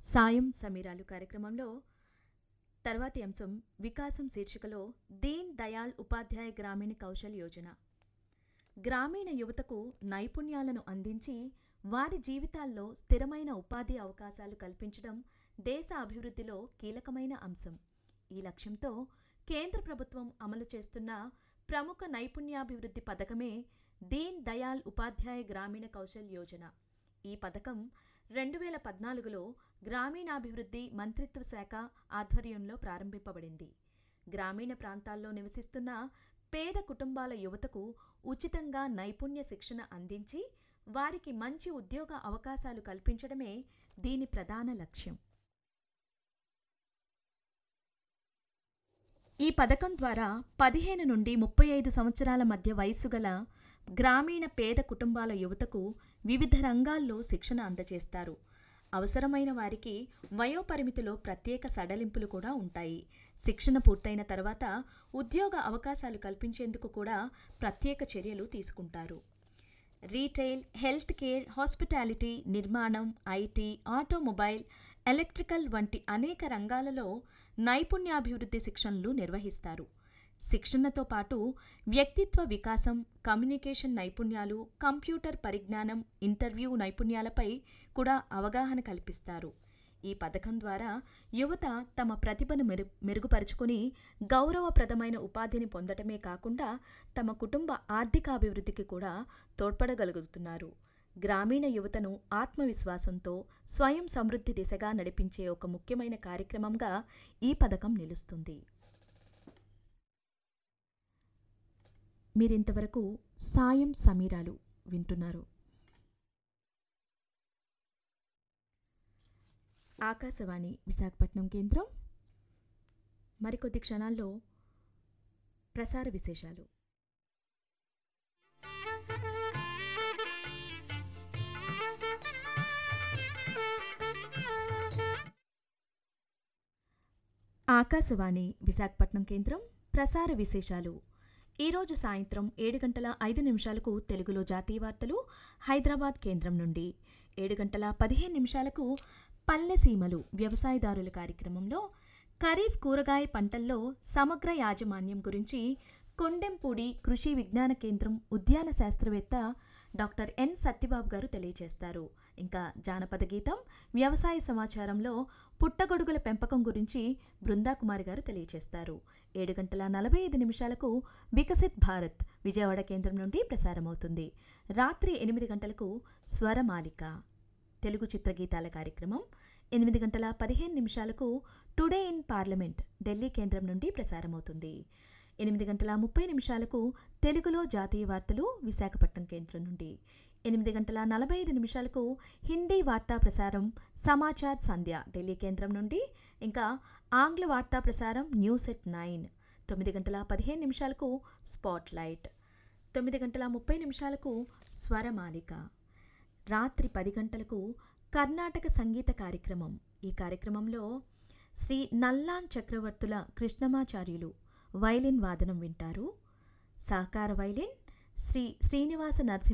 సాయం సమీరాలు కార్యక్రమంలో తర్వాతి అంశం వికాసం శీర్షికలో దీన్ దయాళ్ ఉపాధ్యాయ గ్రామీణ కౌశల్ యోజన గ్రామీణ యువతకు నైపుణ్యాలను అందించి వారి జీవితాల్లో స్థిరమైన ఉపాధి అవకాశాలు కల్పించడం దేశ అభివృద్ధిలో కీలకమైన అంశం ఈ లక్ష్యంతో కేంద్ర ప్రభుత్వం అమలు చేస్తున్న ప్రముఖ నైపుణ్యాభివృద్ధి పథకమే దీన్ దయాళ్ ఉపాధ్యాయ గ్రామీణ కౌశల్ యోజన ఈ పథకం రెండు వేల పద్నాలుగులో గ్రామీణాభివృద్ధి మంత్రిత్వ శాఖ ఆధ్వర్యంలో ప్రారంభింపబడింది గ్రామీణ ప్రాంతాల్లో నివసిస్తున్న పేద కుటుంబాల యువతకు ఉచితంగా నైపుణ్య శిక్షణ అందించి వారికి మంచి ఉద్యోగ అవకాశాలు కల్పించడమే దీని ప్రధాన లక్ష్యం ఈ పథకం ద్వారా పదిహేను నుండి ముప్పై ఐదు సంవత్సరాల మధ్య వయస్సు గల గ్రామీణ పేద కుటుంబాల యువతకు వివిధ రంగాల్లో శిక్షణ అందజేస్తారు అవసరమైన వారికి వయోపరిమితిలో ప్రత్యేక సడలింపులు కూడా ఉంటాయి శిక్షణ పూర్తయిన తర్వాత ఉద్యోగ అవకాశాలు కల్పించేందుకు కూడా ప్రత్యేక చర్యలు తీసుకుంటారు రీటైల్ హెల్త్ కేర్ హాస్పిటాలిటీ నిర్మాణం ఐటీ ఆటోమొబైల్ ఎలక్ట్రికల్ వంటి అనేక రంగాలలో నైపుణ్యాభివృద్ధి శిక్షణలు నిర్వహిస్తారు శిక్షణతో పాటు వ్యక్తిత్వ వికాసం కమ్యూనికేషన్ నైపుణ్యాలు కంప్యూటర్ పరిజ్ఞానం ఇంటర్వ్యూ నైపుణ్యాలపై కూడా అవగాహన కల్పిస్తారు ఈ పథకం ద్వారా యువత తమ ప్రతిభను మెరు మెరుగుపరుచుకుని గౌరవప్రదమైన ఉపాధిని పొందటమే కాకుండా తమ కుటుంబ ఆర్థికాభివృద్ధికి కూడా తోడ్పడగలుగుతున్నారు గ్రామీణ యువతను ఆత్మవిశ్వాసంతో స్వయం సమృద్ధి దిశగా నడిపించే ఒక ముఖ్యమైన కార్యక్రమంగా ఈ పథకం నిలుస్తుంది మీరింతవరకు సాయం సమీరాలు వింటున్నారు ఆకాశవాణి విశాఖపట్నం కేంద్రం మరికొద్ది క్షణాల్లో ప్రసార విశేషాలు ఆకాశవాణి విశాఖపట్నం కేంద్రం ప్రసార విశేషాలు ఈరోజు సాయంత్రం ఏడు గంటల ఐదు నిమిషాలకు తెలుగులో జాతీయ వార్తలు హైదరాబాద్ కేంద్రం నుండి ఏడు గంటల పదిహేను నిమిషాలకు పల్లె సీమలు వ్యవసాయదారుల కార్యక్రమంలో ఖరీఫ్ కూరగాయ పంటల్లో సమగ్ర యాజమాన్యం గురించి కొండెంపూడి కృషి విజ్ఞాన కేంద్రం ఉద్యాన శాస్త్రవేత్త డాక్టర్ ఎన్ సత్యబాబు గారు తెలియజేస్తారు ఇంకా జానపద గీతం వ్యవసాయ సమాచారంలో పుట్టగొడుగుల పెంపకం గురించి బృందాకుమారి గారు తెలియజేస్తారు ఏడు గంటల నలభై ఐదు నిమిషాలకు వికసిత్ భారత్ విజయవాడ కేంద్రం నుండి ప్రసారమవుతుంది రాత్రి ఎనిమిది గంటలకు స్వరమాలిక తెలుగు చిత్రగీతాల కార్యక్రమం ఎనిమిది గంటల పదిహేను నిమిషాలకు టుడే ఇన్ పార్లమెంట్ ఢిల్లీ కేంద్రం నుండి ప్రసారమవుతుంది ఎనిమిది గంటల ముప్పై నిమిషాలకు తెలుగులో జాతీయ వార్తలు విశాఖపట్నం కేంద్రం నుండి ఎనిమిది గంటల నలభై ఐదు నిమిషాలకు హిందీ వార్తా ప్రసారం సమాచార్ సంధ్య ఢిల్లీ కేంద్రం నుండి ఇంకా ఆంగ్ల వార్తా ప్రసారం న్యూస్ ఎట్ నైన్ తొమ్మిది గంటల పదిహేను నిమిషాలకు స్పాట్ లైట్ తొమ్మిది గంటల ముప్పై నిమిషాలకు స్వరమాలిక రాత్రి పది గంటలకు కర్ణాటక సంగీత కార్యక్రమం ఈ కార్యక్రమంలో శ్రీ నల్లాన్ చక్రవర్తుల కృష్ణమాచార్యులు వైలిన్ వాదనం వింటారు సహకార వైలిన్ శ్రీ శ్రీనివాస నరసింహ